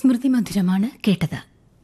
സ്മൃതി മധുരമാണ് കേട്ടത്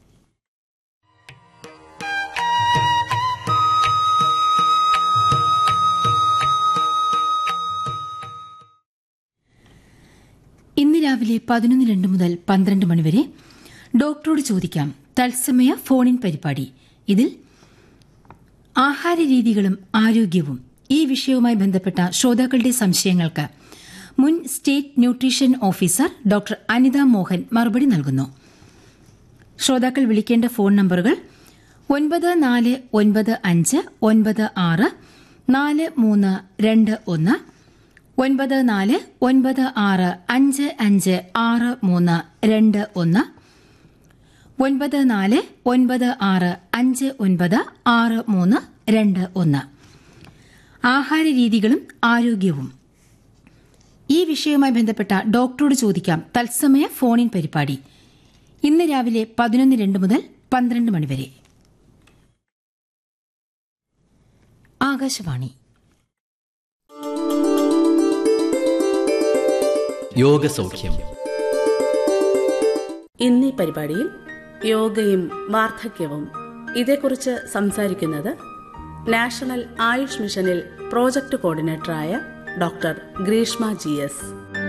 ഇന്ന് രാവിലെ പതിനൊന്ന് രണ്ട് മുതൽ പന്ത്രണ്ട് മണിവരെ ഡോക്ടറോട് ചോദിക്കാം തത്സമയ ഫോണിൻ പരിപാടി ഇതിൽ ആഹാരരീതികളും ആരോഗ്യവും ഈ വിഷയവുമായി ബന്ധപ്പെട്ട ശ്രോതാക്കളുടെ സംശയങ്ങൾക്ക് മുൻ state nutrition officer doctor Anitha Mohan മറുപടി നൽകുന്നു ശ്രോതാക്കൾ വിളിക്കേണ്ട ഫോൺ നമ്പറുകൾ ഒൻപത് നാല് ഒൻപത് അഞ്ച് ഒൻപത് ആറ് നാല് മൂന്ന് രണ്ട് ഒന്ന് ഒൻപത് നാല് ഒൻപത് ആറ് അഞ്ച് അഞ്ച് ആറ് മൂന്ന് രണ്ട് ഒന്ന് ഒൻപത് നാല് ഒൻപത് ആറ് അഞ്ച് ഒൻപത് ആറ് മൂന്ന് രണ്ട് ഒന്ന് ആഹാരരീതികളും ആരോഗ്യവും ഈ വിഷയവുമായി ബന്ധപ്പെട്ട ഡോക്ടറോട് ചോദിക്കാം തത്സമയ ഫോണിൻ പരിപാടി ഇന്ന് രാവിലെ പതിനൊന്ന് രണ്ട് മുതൽ പന്ത്രണ്ട് മണിവരെ ആകാശവാണി യോഗസൗഖ്യം ഇന്ന് ഈ പരിപാടിയിൽ യോഗയും വാർദ്ധക്യവും ഇതേക്കുറിച്ച് സംസാരിക്കുന്നത് നാഷണൽ ആയുഷ് മിഷനിൽ പ്രോജക്ട് കോർഡിനേറ്ററായ ഡോക്ടർ ഗ്രീഷ്മ ജി എസ്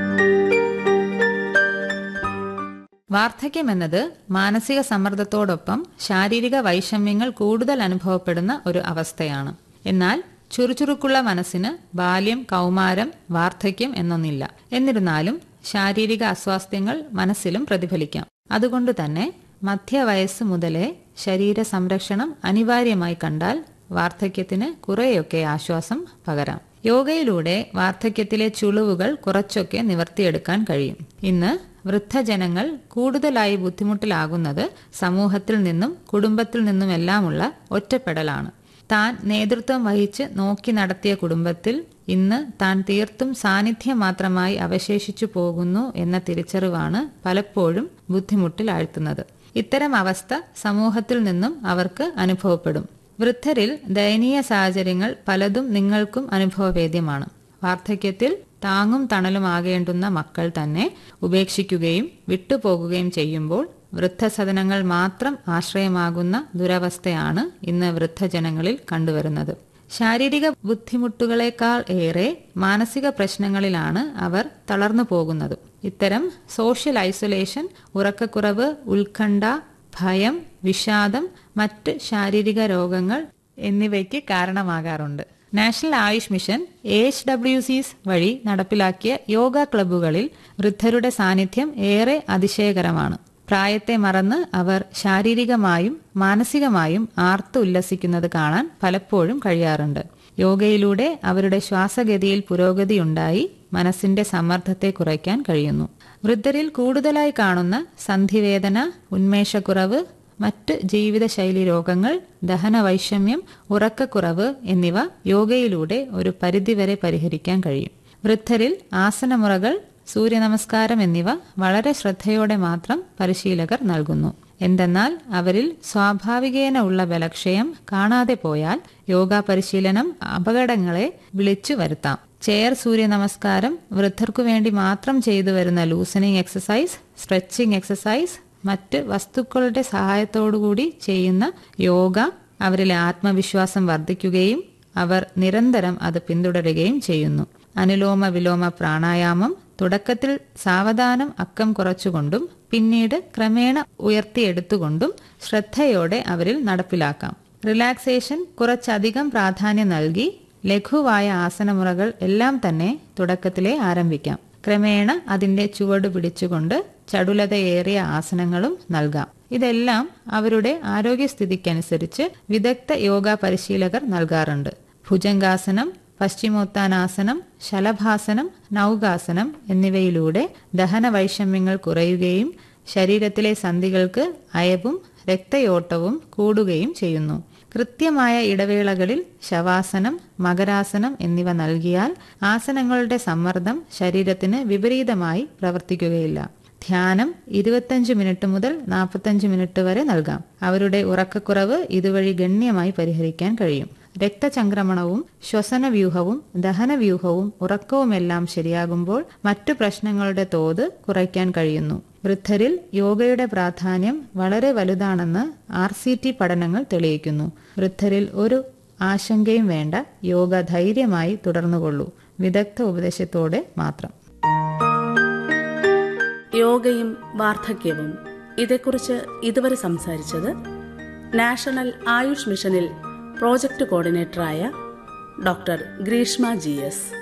വാർദ്ധക്യം എന്നത് മാനസിക സമ്മർദ്ദത്തോടൊപ്പം ശാരീരിക വൈഷമ്യങ്ങൾ കൂടുതൽ അനുഭവപ്പെടുന്ന ഒരു അവസ്ഥയാണ് എന്നാൽ ചുറുചുറുക്കുള്ള മനസ്സിന് ബാല്യം കൗമാരം വാർദ്ധക്യം എന്നൊന്നില്ല എന്നിരുന്നാലും ശാരീരിക അസ്വാസ്ഥ്യങ്ങൾ മനസ്സിലും പ്രതിഫലിക്കാം അതുകൊണ്ട് തന്നെ മധ്യവയസ്സ് മുതലേ ശരീര സംരക്ഷണം അനിവാര്യമായി കണ്ടാൽ വാർദ്ധക്യത്തിന് കുറെയൊക്കെ ആശ്വാസം പകരാം യോഗയിലൂടെ വാർദ്ധക്യത്തിലെ ചുളിവുകൾ കുറച്ചൊക്കെ നിവർത്തിയെടുക്കാൻ കഴിയും ഇന്ന് വൃദ്ധജനങ്ങൾ കൂടുതലായി ബുദ്ധിമുട്ടിലാകുന്നത് സമൂഹത്തിൽ നിന്നും കുടുംബത്തിൽ നിന്നുമെല്ലാമുള്ള ഒറ്റപ്പെടലാണ് താൻ നേതൃത്വം വഹിച്ച് നോക്കി നടത്തിയ കുടുംബത്തിൽ ഇന്ന് താൻ തീർത്തും സാന്നിധ്യം മാത്രമായി അവശേഷിച്ചു പോകുന്നു എന്ന തിരിച്ചറിവാണ് പലപ്പോഴും ബുദ്ധിമുട്ടിലാഴ്ത്തുന്നത് ഇത്തരം അവസ്ഥ സമൂഹത്തിൽ നിന്നും അവർക്ക് അനുഭവപ്പെടും വൃദ്ധരിൽ ദയനീയ സാഹചര്യങ്ങൾ പലതും നിങ്ങൾക്കും അനുഭവവേദ്യമാണ് വാർദ്ധക്യത്തിൽ താങ്ങും തണലുമാകേണ്ടുന്ന മക്കൾ തന്നെ ഉപേക്ഷിക്കുകയും വിട്ടുപോകുകയും ചെയ്യുമ്പോൾ വൃദ്ധസദനങ്ങൾ മാത്രം ആശ്രയമാകുന്ന ദുരവസ്ഥയാണ് ഇന്ന് വൃദ്ധജനങ്ങളിൽ കണ്ടുവരുന്നത് ശാരീരിക ബുദ്ധിമുട്ടുകളെക്കാൾ ഏറെ മാനസിക പ്രശ്നങ്ങളിലാണ് അവർ തളർന്നു പോകുന്നത് ഇത്തരം സോഷ്യൽ ഐസൊലേഷൻ ഉറക്കക്കുറവ് ഉത്കണ്ഠ ഭയം വിഷാദം മറ്റ് ശാരീരിക രോഗങ്ങൾ എന്നിവയ്ക്ക് കാരണമാകാറുണ്ട് national Ayush mission H W Cs വഴി നടപ്പിലാക്കിയ യോഗ ക്ലബ്ബുകളിൽ വൃദ്ധരുടെ സാന്നിധ്യം ഏറെ അതിശയകരമാണ് പ്രായത്തെ മറന്ന് അവർ ശാരീരികമായും മാനസികമായും ആർത്ത് ഉല്ലസിക്കുന്നത് കാണാൻ പലപ്പോഴും കഴിയാറുണ്ട് യോഗയിലൂടെ അവരുടെ ശ്വാസഗതിയിൽ പുരോഗതിയുണ്ടായി മനസ്സിന്റെ സമ്മർദ്ദത്തെ കുറയ്ക്കാൻ കഴിയുന്നു വൃദ്ധരിൽ കൂടുതലായി കാണുന്ന സന്ധിവേദന ഉന്മേഷക്കുറവ് മറ്റ് ജീവിതശൈലി രോഗങ്ങൾ ദഹനവൈഷമ്യം ഉറക്കക്കുറവ് എന്നിവ യോഗയിലൂടെ ഒരു പരിധിവരെ പരിഹരിക്കാൻ കഴിയും വൃദ്ധരിൽ ആസനമുറകൾ സൂര്യനമസ്കാരം എന്നിവ വളരെ ശ്രദ്ധയോടെ മാത്രം പരിശീലകർ നൽകുന്നു എന്തെന്നാൽ അവരിൽ സ്വാഭാവികേന ഉള്ള ബലക്ഷയം കാണാതെ പോയാൽ യോഗ പരിശീലനം അപകടങ്ങളെ വിളിച്ചു വരുത്താം ചെയർ സൂര്യ നമസ്കാരം വൃദ്ധർക്കു വേണ്ടി മാത്രം ചെയ്തു വരുന്ന ലൂസനിങ് എക്സസൈസ് സ്ട്രെച്ചിങ് എക്സസൈസ് മറ്റ് വസ്തുക്കളുടെ സഹായത്തോടുകൂടി ചെയ്യുന്ന യോഗ അവരിലെ ആത്മവിശ്വാസം വർദ്ധിക്കുകയും അവർ നിരന്തരം അത് പിന്തുടരുകയും ചെയ്യുന്നു അനുലോമ വിലോമ പ്രാണായാമം തുടക്കത്തിൽ സാവധാനം അക്കം കുറച്ചുകൊണ്ടും പിന്നീട് ക്രമേണ ഉയർത്തിയെടുത്തുകൊണ്ടും ശ്രദ്ധയോടെ അവരിൽ നടപ്പിലാക്കാം റിലാക്സേഷൻ കുറച്ചധികം പ്രാധാന്യം നൽകി ലഘുവായ ആസനമുറകൾ എല്ലാം തന്നെ തുടക്കത്തിലേ ആരംഭിക്കാം ക്രമേണ അതിന്റെ ചുവട് പിടിച്ചുകൊണ്ട് ചടുലതയേറിയ ആസനങ്ങളും നൽകാം ഇതെല്ലാം അവരുടെ ആരോഗ്യസ്ഥിതിക്കനുസരിച്ച് വിദഗ്ധ യോഗ പരിശീലകർ നൽകാറുണ്ട് ഭുജംഗാസനം പശ്ചിമോത്താനാസനം ശലഭാസനം നൗകാസനം എന്നിവയിലൂടെ ദഹന വൈഷമ്യങ്ങൾ കുറയുകയും ശരീരത്തിലെ സന്ധികൾക്ക് അയവും രക്തയോട്ടവും കൂടുകയും ചെയ്യുന്നു കൃത്യമായ ഇടവേളകളിൽ ശവാസനം മകരാസനം എന്നിവ നൽകിയാൽ ആസനങ്ങളുടെ സമ്മർദ്ദം ശരീരത്തിന് വിപരീതമായി പ്രവർത്തിക്കുകയില്ല ധ്യാനം ഇരുപത്തഞ്ച് മിനിറ്റ് മുതൽ നാൽപ്പത്തഞ്ച് മിനിറ്റ് വരെ നൽകാം അവരുടെ ഉറക്കക്കുറവ് ഇതുവഴി ഗണ്യമായി പരിഹരിക്കാൻ കഴിയും രക്തചംക്രമണവും ശ്വസനവ്യൂഹവും ദഹനവ്യൂഹവും ഉറക്കവുമെല്ലാം ശരിയാകുമ്പോൾ മറ്റു പ്രശ്നങ്ങളുടെ തോത് കുറയ്ക്കാൻ കഴിയുന്നു വൃദ്ധരിൽ യോഗയുടെ പ്രാധാന്യം വളരെ വലുതാണെന്ന് ആർ സി ടി പഠനങ്ങൾ തെളിയിക്കുന്നു വൃദ്ധരിൽ ഒരു ആശങ്കയും വേണ്ട യോഗ ധൈര്യമായി തുടർന്നുകൊള്ളൂ വിദഗ്ധ ഉപദേശത്തോടെ മാത്രം യോഗയും വാർദ്ധക്യവും ഇതേക്കുറിച്ച് ഇതുവരെ സംസാരിച്ചത് നാഷണൽ ആയുഷ് മിഷനിൽ പ്രോജക്ട് കോർഡിനേറ്ററായ ഡോക്ടർ ഗ്രീഷ്മ ജി എസ്